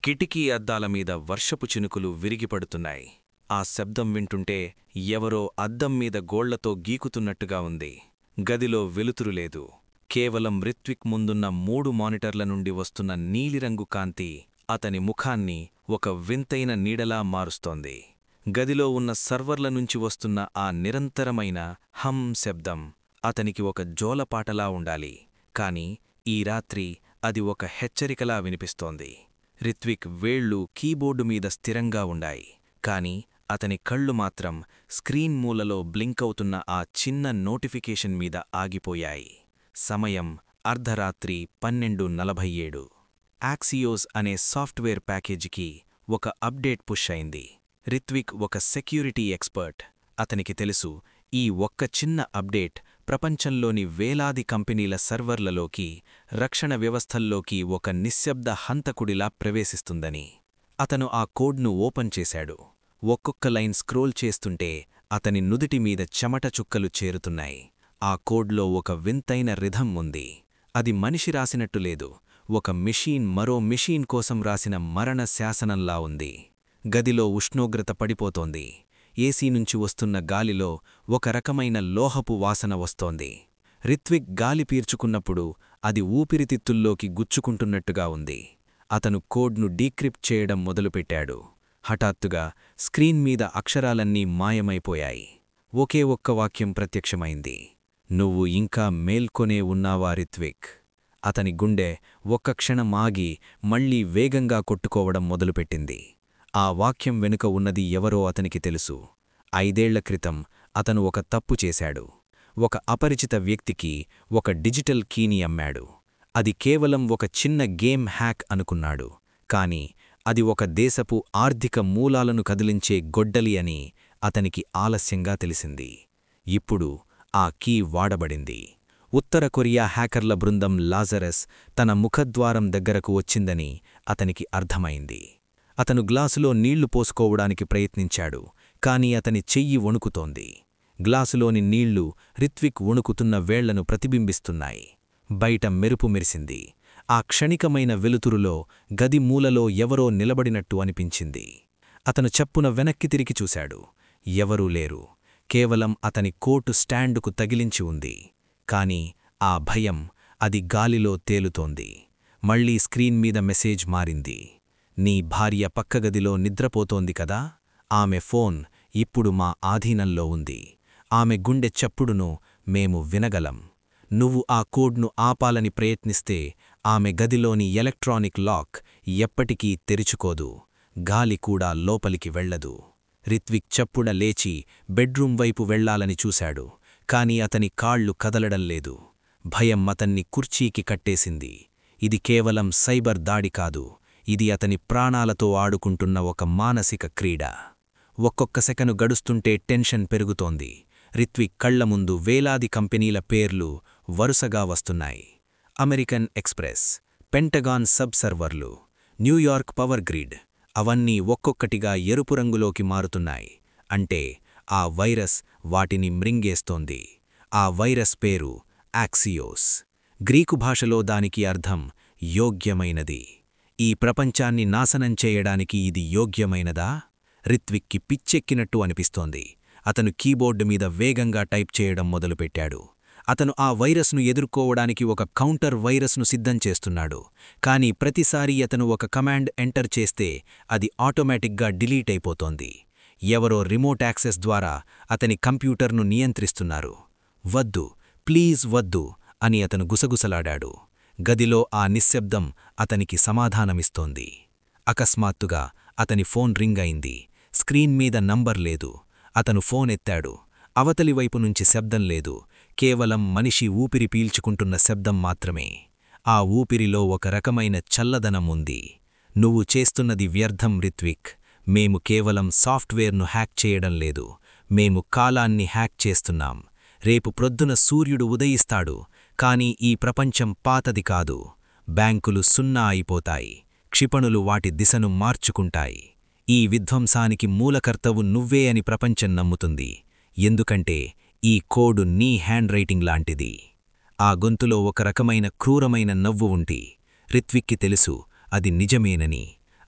కిటికీ అద్దాల మీద వర్షపు చినుకులు విరిగిపడుతున్నాయి ఆ శబ్దం వింటుంటే ఎవరో అద్దం మీద గోళ్లతో గీకుతున్నట్టుగా ఉంది గదిలో వెలుతురు లేదు కేవలం రిత్విక్ ముందున్న మూడు మానిటర్ల నుండి వస్తున్న నీలిరంగు కాంతి అతని ముఖాన్ని ఒక వింతైన నీడలా మారుస్తోంది గదిలో ఉన్న సర్వర్ల నుంచి వస్తున్న ఆ నిరంతరమైన హం శబ్దం అతనికి ఒక జోలపాటలా ఉండాలి కాని ఈ రాత్రి అది ఒక హెచ్చరికలా వినిపిస్తోంది రిత్విక్ వేళ్లు కీబోర్డు మీద స్థిరంగా ఉండాయి కాని అతని కళ్ళు మాత్రం స్క్రీన్ మూలలో బ్లింక్ అవుతున్న ఆ చిన్న నోటిఫికేషన్ మీద ఆగిపోయాయి సమయం అర్ధరాత్రి పన్నెండు నలభై ఏడు యాక్సియోస్ అనే సాఫ్ట్వేర్ ప్యాకేజీకి ఒక అప్డేట్ పుష్ అయింది రిత్విక్ ఒక సెక్యూరిటీ ఎక్స్పర్ట్ అతనికి తెలుసు ఈ ఒక్క చిన్న అప్డేట్ ప్రపంచంలోని వేలాది కంపెనీల సర్వర్లలోకి రక్షణ వ్యవస్థల్లోకి ఒక నిశ్శబ్ద హంతకుడిలా ప్రవేశిస్తుందని అతను ఆ కోడ్ను ఓపెన్ చేశాడు ఒక్కొక్క లైన్ స్క్రోల్ చేస్తుంటే అతని నుదిటి మీద చెమట చుక్కలు చేరుతున్నాయి ఆ కోడ్లో ఒక వింతైన రిధం ఉంది అది మనిషి రాసినట్టు లేదు ఒక మిషీన్ మరో మిషీన్ కోసం రాసిన మరణ శాసనంలా ఉంది గదిలో ఉష్ణోగ్రత పడిపోతోంది ఏసీ నుంచి వస్తున్న గాలిలో ఒక రకమైన లోహపు వాసన వస్తోంది రిత్విక్ గాలి పీర్చుకున్నప్పుడు అది ఊపిరితిత్తుల్లోకి గుచ్చుకుంటున్నట్టుగా ఉంది అతను కోడ్ను డీక్రిప్ట్ చేయడం మొదలుపెట్టాడు హఠాత్తుగా స్క్రీన్ మీద అక్షరాలన్నీ మాయమైపోయాయి ఒకే ఒక్క వాక్యం ప్రత్యక్షమైంది నువ్వు ఇంకా మేల్కొనే ఉన్నావా రిత్విక్ అతని గుండె ఒక్క క్షణం ఆగి మళ్లీ వేగంగా కొట్టుకోవడం మొదలుపెట్టింది ఆ వాక్యం వెనుక ఉన్నది ఎవరో అతనికి తెలుసు ఐదేళ్ల క్రితం అతను ఒక తప్పు చేశాడు ఒక అపరిచిత వ్యక్తికి ఒక డిజిటల్ కీని అమ్మాడు అది కేవలం ఒక చిన్న గేమ్ హ్యాక్ అనుకున్నాడు కాని అది ఒక దేశపు ఆర్థిక మూలాలను కదిలించే గొడ్డలి అని అతనికి ఆలస్యంగా తెలిసింది ఇప్పుడు ఆ కీ వాడబడింది ఉత్తర కొరియా హ్యాకర్ల బృందం లాజరస్ తన ముఖద్వారం దగ్గరకు వచ్చిందని అతనికి అర్థమైంది అతను గ్లాసులో నీళ్లు పోసుకోవడానికి ప్రయత్నించాడు కాని అతని చెయ్యి వణుకుతోంది గ్లాసులోని నీళ్లు రిత్విక్ వణుకుతున్న వేళ్లను ప్రతిబింబిస్తున్నాయి బయట మెరుపు మెరిసింది ఆ క్షణికమైన వెలుతురులో గది మూలలో ఎవరో నిలబడినట్టు అనిపించింది అతను చప్పున వెనక్కి తిరిగి చూశాడు ఎవరూ లేరు కేవలం అతని కోటు స్టాండుకు తగిలించి ఉంది కాని ఆ భయం అది గాలిలో తేలుతోంది మళ్లీ స్క్రీన్ మీద మెసేజ్ మారింది నీ భార్య పక్కగదిలో నిద్రపోతోంది కదా ఆమె ఫోన్ ఇప్పుడు మా ఆధీనంలో ఉంది ఆమె గుండె చప్పుడును మేము వినగలం నువ్వు ఆ కోడ్ను ఆపాలని ప్రయత్నిస్తే ఆమె గదిలోని ఎలక్ట్రానిక్ లాక్ ఎప్పటికీ తెరుచుకోదు గాలి కూడా లోపలికి వెళ్లదు రిత్విక్ చప్పుడ లేచి బెడ్రూం వైపు వెళ్లాలని చూశాడు కాని అతని కాళ్లు కదలడం లేదు భయం అతన్ని కుర్చీకి కట్టేసింది ఇది కేవలం సైబర్ దాడి కాదు ఇది అతని ప్రాణాలతో ఆడుకుంటున్న ఒక మానసిక క్రీడ ఒక్కొక్క సెకను గడుస్తుంటే టెన్షన్ పెరుగుతోంది రిత్విక్ కళ్ల ముందు వేలాది కంపెనీల పేర్లు వరుసగా వస్తున్నాయి అమెరికన్ ఎక్స్ప్రెస్ పెంటగాన్ సబ్ సర్వర్లు న్యూయార్క్ పవర్ గ్రిడ్ అవన్నీ ఒక్కొక్కటిగా ఎరుపు రంగులోకి మారుతున్నాయి అంటే ఆ వైరస్ వాటిని మ్రింగేస్తోంది ఆ వైరస్ పేరు యాక్సియోస్ గ్రీకు భాషలో దానికి అర్థం యోగ్యమైనది ఈ ప్రపంచాన్ని నాశనం చేయడానికి ఇది యోగ్యమైనదా రిత్విక్కి పిచ్చెక్కినట్టు అనిపిస్తోంది అతను కీబోర్డు మీద వేగంగా టైప్ చేయడం మొదలుపెట్టాడు అతను ఆ వైరస్ను ఎదుర్కోవడానికి ఒక కౌంటర్ వైరస్ను సిద్ధం చేస్తున్నాడు కాని ప్రతిసారి అతను ఒక కమాండ్ ఎంటర్ చేస్తే అది ఆటోమేటిక్గా డిలీట్ అయిపోతోంది ఎవరో రిమోట్ యాక్సెస్ ద్వారా అతని కంప్యూటర్ను నియంత్రిస్తున్నారు వద్దు ప్లీజ్ వద్దు అని అతను గుసగుసలాడాడు గదిలో ఆ నిశ్శబ్దం అతనికి సమాధానమిస్తోంది అకస్మాత్తుగా అతని ఫోన్ రింగ్ అయింది స్క్రీన్ మీద నంబర్ లేదు అతను ఫోన్ ఎత్తాడు అవతలివైపు నుంచి శబ్దం లేదు కేవలం మనిషి ఊపిరి పీల్చుకుంటున్న శబ్దం మాత్రమే ఆ ఊపిరిలో ఒక రకమైన చల్లదనం ఉంది నువ్వు చేస్తున్నది వ్యర్థం రిత్విక్ మేము కేవలం సాఫ్ట్వేర్ను హ్యాక్ చేయడం లేదు మేము కాలాన్ని హ్యాక్ చేస్తున్నాం రేపు ప్రొద్దున సూర్యుడు ఉదయిస్తాడు కాని ఈ ప్రపంచం పాతది కాదు బ్యాంకులు సున్నా అయిపోతాయి క్షిపణులు వాటి దిశను మార్చుకుంటాయి ఈ విధ్వంసానికి మూలకర్తవు నువ్వే అని ప్రపంచం నమ్ముతుంది ఎందుకంటే ఈ కోడు నీ హ్యాండ్ రైటింగ్ లాంటిది ఆ గొంతులో ఒక రకమైన క్రూరమైన నవ్వు ఉంటి రిత్విక్కి తెలుసు అది నిజమేనని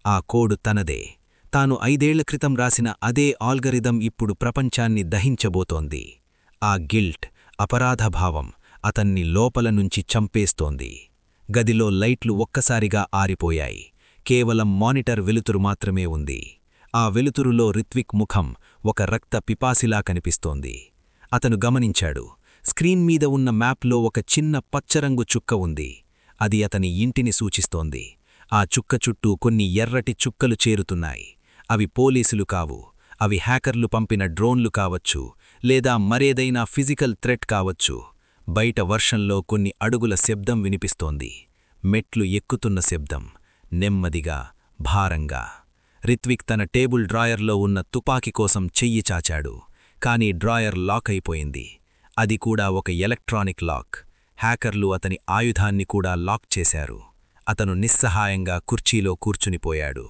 ఆ కోడ్ తనదే తాను ఐదేళ్ల క్రితం రాసిన అదే ఆల్గరిథం ఇప్పుడు ప్రపంచాన్ని దహించబోతోంది ఆ గిల్ట్ అపరాధభావం అతన్ని లోపల నుంచి చంపేస్తోంది గదిలో లైట్లు ఒక్కసారిగా ఆరిపోయాయి కేవలం మానిటర్ వెలుతురు మాత్రమే ఉంది ఆ వెలుతురులో రిత్విక్ ముఖం ఒక రక్త పిపాసిలా కనిపిస్తోంది అతను గమనించాడు స్క్రీన్ మీద ఉన్న మ్యాప్లో ఒక చిన్న పచ్చరంగు చుక్క ఉంది అది అతని ఇంటిని సూచిస్తోంది ఆ చుక్క చుట్టూ కొన్ని ఎర్రటి చుక్కలు చేరుతున్నాయి అవి పోలీసులు కావు అవి హ్యాకర్లు పంపిన డ్రోన్లు కావచ్చు లేదా మరేదైనా ఫిజికల్ థ్రెట్ కావచ్చు బయట వర్షంలో కొన్ని అడుగుల శబ్దం వినిపిస్తోంది మెట్లు ఎక్కుతున్న శబ్దం నెమ్మదిగా భారంగా రిత్విక్ తన టేబుల్ డ్రాయర్లో ఉన్న తుపాకీ కోసం చెయ్యి చాచాడు కానీ డ్రాయర్ లాక్ అయిపోయింది అది కూడా ఒక ఎలక్ట్రానిక్ లాక్ హ్యాకర్లు అతని ఆయుధాన్ని కూడా లాక్ చేశారు అతను నిస్సహాయంగా కుర్చీలో కూర్చునిపోయాడు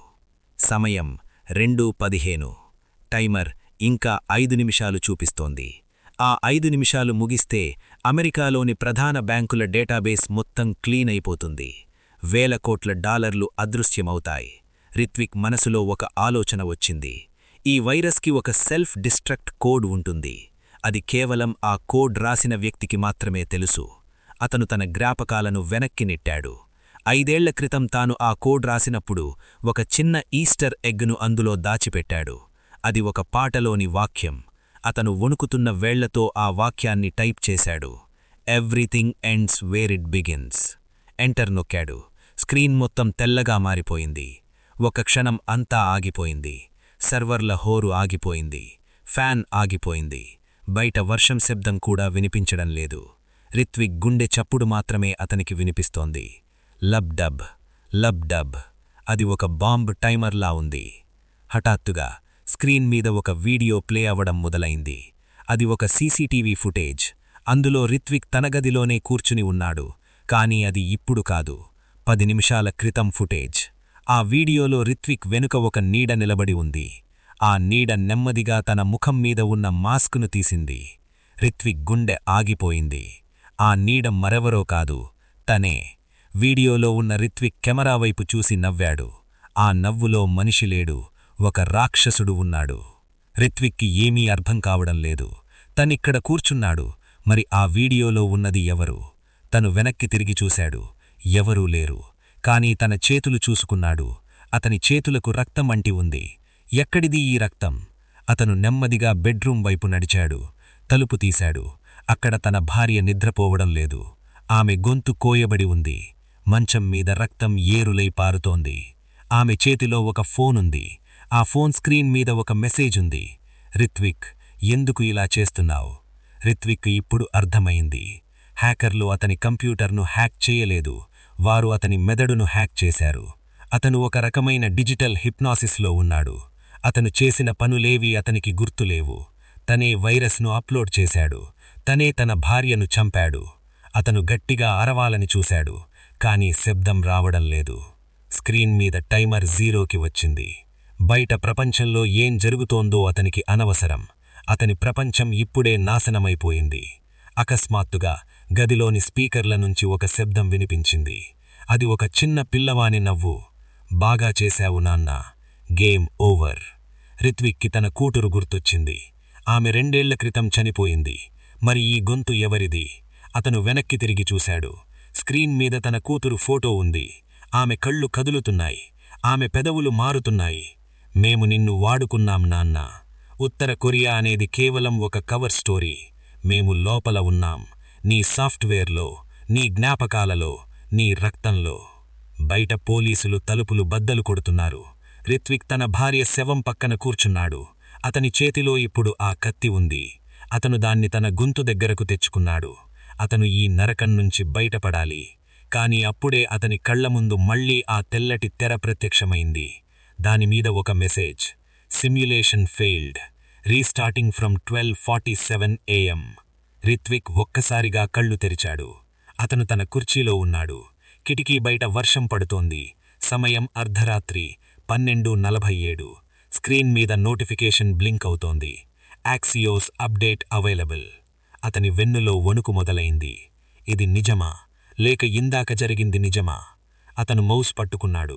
సమయం రెండు పదిహేను టైమర్ ఇంకా ఐదు నిమిషాలు చూపిస్తోంది ఆ ఐదు నిమిషాలు ముగిస్తే అమెరికాలోని ప్రధాన బ్యాంకుల డేటాబేస్ మొత్తం క్లీన్ అయిపోతుంది వేల కోట్ల డాలర్లు అదృశ్యమవుతాయి రిత్విక్ మనసులో ఒక ఆలోచన వచ్చింది ఈ వైరస్కి ఒక సెల్ఫ్ డిస్ట్రక్ట్ కోడ్ ఉంటుంది అది కేవలం ఆ కోడ్ రాసిన వ్యక్తికి మాత్రమే తెలుసు అతను తన జ్ఞాపకాలను వెనక్కి నెట్టాడు ఐదేళ్ల క్రితం తాను ఆ కోడ్ రాసినప్పుడు ఒక చిన్న ఈస్టర్ ఎగ్ను అందులో దాచిపెట్టాడు అది ఒక పాటలోని వాక్యం అతను వణుకుతున్న వేళ్లతో ఆ వాక్యాన్ని టైప్ చేశాడు everything ends where it begins enter నొక్కాడు స్క్రీన్ మొత్తం తెల్లగా మారిపోయింది ఒక క్షణం అంతా ఆగిపోయింది సర్వర్ల హోరు ఆగిపోయింది ఫ్యాన్ ఆగిపోయింది బయట వర్షం శబ్దం కూడా వినిపించడం లేదు రిత్విక్ గుండె చప్పుడు మాత్రమే అతనికి వినిపిస్తోంది లబ్ డబ్ లబ్ డబ్ అది ఒక బాంబ్ టైమర్లా ఉంది హఠాత్తుగా స్క్రీన్ మీద ఒక వీడియో ప్లే అవడం మొదలైంది అది ఒక సీసీటీవీ ఫుటేజ్ అందులో రిత్విక్ తన గదిలోనే కూర్చుని ఉన్నాడు కానీ అది ఇప్పుడు కాదు పది నిమిషాల క్రితం ఫుటేజ్ ఆ వీడియోలో రిత్విక్ వెనుక ఒక నీడ నిలబడి ఉంది ఆ నీడ నెమ్మదిగా తన ముఖం మీద ఉన్న మాస్కును తీసింది రిత్విక్ గుండె ఆగిపోయింది ఆ నీడ మరెవరో కాదు తనే వీడియోలో ఉన్న రిత్విక్ కెమెరా వైపు చూసి నవ్వాడు ఆ నవ్వులో మనిషి లేడు ఒక రాక్షసుడు ఉన్నాడు రిత్విక్కి ఏమీ అర్థం కావడం లేదు తనిక్కడ కూర్చున్నాడు మరి ఆ వీడియోలో ఉన్నది ఎవరు తను వెనక్కి తిరిగి చూశాడు ఎవరూ లేరు కాని తన చేతులు చూసుకున్నాడు అతని చేతులకు రక్తం అంటి ఉంది ఎక్కడిది ఈ రక్తం అతను నెమ్మదిగా బెడ్రూం వైపు నడిచాడు తలుపు తీశాడు అక్కడ తన భార్య నిద్రపోవడం లేదు ఆమె గొంతు కోయబడి ఉంది మంచం మీద రక్తం ఏరులై పారుతోంది ఆమె చేతిలో ఒక ఫోనుంది ఆ ఫోన్ స్క్రీన్ మీద ఒక మెసేజ్ ఉంది రిత్విక్ ఎందుకు ఇలా చేస్తున్నావు రిత్విక్ ఇప్పుడు అర్థమైంది హ్యాకర్లు అతని కంప్యూటర్ను హ్యాక్ చేయలేదు వారు అతని మెదడును హ్యాక్ చేశారు అతను ఒక రకమైన డిజిటల్ హిప్నాసిస్లో ఉన్నాడు అతను చేసిన పనులేవీ అతనికి గుర్తులేవు తనే వైరస్ను అప్లోడ్ చేశాడు తనే తన భార్యను చంపాడు అతను గట్టిగా అరవాలని చూశాడు కాని శబ్దం రావడం లేదు స్క్రీన్ మీద టైమర్ జీరోకి వచ్చింది బయట ప్రపంచంలో ఏం జరుగుతోందో అతనికి అనవసరం అతని ప్రపంచం ఇప్పుడే నాశనమైపోయింది అకస్మాత్తుగా గదిలోని స్పీకర్ల నుంచి ఒక శబ్దం వినిపించింది అది ఒక చిన్న పిల్లవాని నవ్వు బాగా చేశావు నాన్న గేమ్ ఓవర్ రిత్విక్కి తన కూతురు గుర్తొచ్చింది ఆమె రెండేళ్ల క్రితం చనిపోయింది మరి ఈ గొంతు ఎవరిది అతను వెనక్కి తిరిగి చూశాడు స్క్రీన్ మీద తన కూతురు ఫోటో ఉంది ఆమె కళ్ళు కదులుతున్నాయి ఆమె పెదవులు మారుతున్నాయి మేము నిన్ను వాడుకున్నాం నాన్న ఉత్తర కొరియా అనేది కేవలం ఒక కవర్ స్టోరీ మేము లోపల ఉన్నాం నీ సాఫ్ట్వేర్లో నీ జ్ఞాపకాలలో నీ రక్తంలో బయట పోలీసులు తలుపులు బద్దలు కొడుతున్నారు రిత్విక్ తన భార్య శవం పక్కన కూర్చున్నాడు అతని చేతిలో ఇప్పుడు ఆ కత్తి ఉంది అతను దాన్ని తన గొంతు దగ్గరకు తెచ్చుకున్నాడు అతను ఈ నరకం నుంచి బయటపడాలి కాని అప్పుడే అతని కళ్ల ముందు మళ్లీ ఆ తెల్లటి తెర ప్రత్యక్షమైంది దానిమీద ఒక message simulation failed restarting from twelve forty seven AM Rithvik ఒక్కసారిగా కళ్ళు తెరిచాడు అతను తన కుర్చీలో ఉన్నాడు కిటికీ బయట వర్షం పడుతోంది సమయం అర్ధరాత్రి పన్నెండు నలభై ఏడు స్క్రీన్ మీద నోటిఫికేషన్ బ్లింక్ అవుతోంది యాక్సియోస్ అప్డేట్ అవైలబుల్ అతని వెన్నులో వణుకు మొదలైంది ఇది నిజమా లేక ఇందాక జరిగింది నిజమా అతను మౌస్ పట్టుకున్నాడు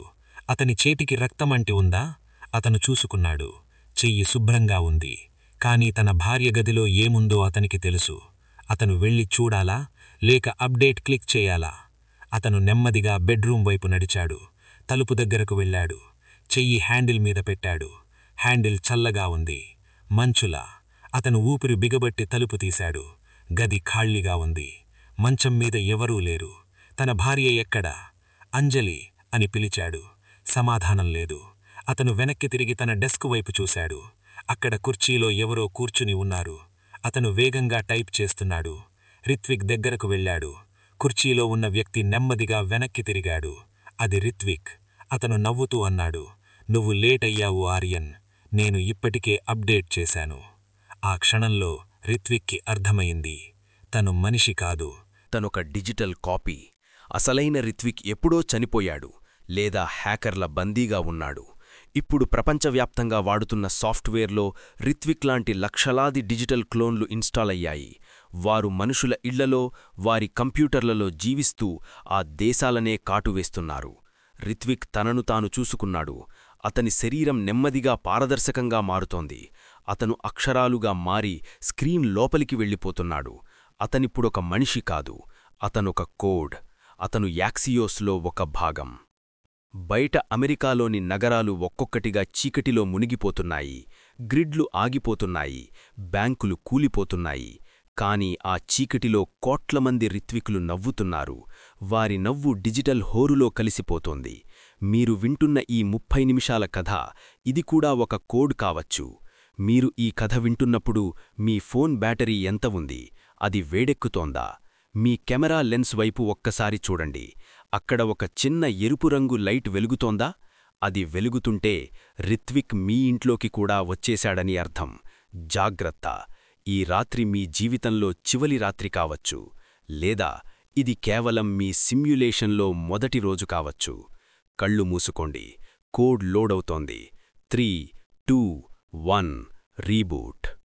అతని చేతికి రక్తమంటి ఉందా అతను చూసుకున్నాడు చెయ్యి శుభ్రంగా ఉంది కాని తన భార్య గదిలో ఏముందో అతనికి తెలుసు అతను వెళ్ళి చూడాలా లేక అప్డేట్ క్లిక్ చేయాలా అతను నెమ్మదిగా బెడ్రూం వైపు నడిచాడు తలుపు దగ్గరకు వెళ్ళాడు చెయ్యి హ్యాండిల్ మీద పెట్టాడు హ్యాండిల్ చల్లగా ఉంది మంచులా అతను ఊపిరి బిగబట్టి తలుపు తీశాడు గది ఖాళీగా ఉంది మంచం మీద ఎవరూ లేరు తన భార్య ఎక్కడా అంజలి అని పిలిచాడు సమాధానం లేదు అతను వెనక్కి తిరిగి తన డెస్క్ వైపు చూశాడు అక్కడ కుర్చీలో ఎవరో కూర్చుని ఉన్నారు అతను వేగంగా టైప్ చేస్తున్నాడు రిత్విక్ దగ్గరకు వెళ్ళాడు కుర్చీలో ఉన్న వ్యక్తి నెమ్మదిగా వెనక్కి తిరిగాడు అది రిత్విక్ అతను నవ్వుతూ అన్నాడు నువ్వు లేట్ అయ్యావు ఆర్యన్ నేను ఇప్పటికే అప్డేట్ చేశాను ఆ క్షణంలో రిత్విక్కి అర్థమైంది తను మనిషి కాదు తనొక డిజిటల్ కాపీ అసలైన రిత్విక్ ఎప్పుడో చనిపోయాడు లేదా హ్యాకర్ల బందీగా ఉన్నాడు ఇప్పుడు ప్రపంచవ్యాప్తంగా వాడుతున్న సాఫ్ట్వేర్లో రిత్విక్ లాంటి లక్షలాది డిజిటల్ క్లోన్లు ఇన్స్టాల్ అయ్యాయి వారు మనుషుల ఇళ్లలో వారి కంప్యూటర్లలో జీవిస్తూ ఆ దేశాలనే కాటువేస్తున్నారు రిత్విక్ తనను తాను చూసుకున్నాడు అతని శరీరం నెమ్మదిగా పారదర్శకంగా మారుతోంది అతను అక్షరాలుగా మారి స్క్రీన్ లోపలికి వెళ్ళిపోతున్నాడు అతనిప్పుడొక మనిషి కాదు అతనొక కోడ్ అతను యాక్సియోస్లో ఒక భాగం బయట అమెరికాలోని నగరాలు ఒక్కొక్కటిగా చీకటిలో మునిగిపోతున్నాయి గ్రిడ్లు ఆగిపోతున్నాయి బ్యాంకులు కూలిపోతున్నాయి కాని ఆ చీకటిలో కోట్ల మంది రిత్వికులు నవ్వుతున్నారు వారి నవ్వు డిజిటల్ హోరులో కలిసిపోతోంది మీరు వింటున్న ఈ ముప్పై నిమిషాల కథ ఇది కూడా ఒక కోడ్ కావచ్చు మీరు ఈ కథ వింటున్నప్పుడు మీ ఫోన్ బ్యాటరీ ఎంత ఉంది అది వేడెక్కుతోందా మీ కెమెరా లెన్స్ వైపు ఒక్కసారి చూడండి అక్కడ ఒక చిన్న ఎరుపు రంగు లైట్ వెలుగుతోందా అది వెలుగుతుంటే రిత్విక్ మీ ఇంట్లోకి కూడా వచ్చేశాడని అర్థం జాగ్రత్త ఈ రాత్రి మీ జీవితంలో చివలి రాత్రి కావచ్చు లేదా ఇది కేవలం మీ సిమ్యులేషన్లో మొదటి రోజు కావచ్చు కళ్ళు మూసుకోండి కోడ్ లోడవుతోంది త్రీ టూ వన్ రీబూట్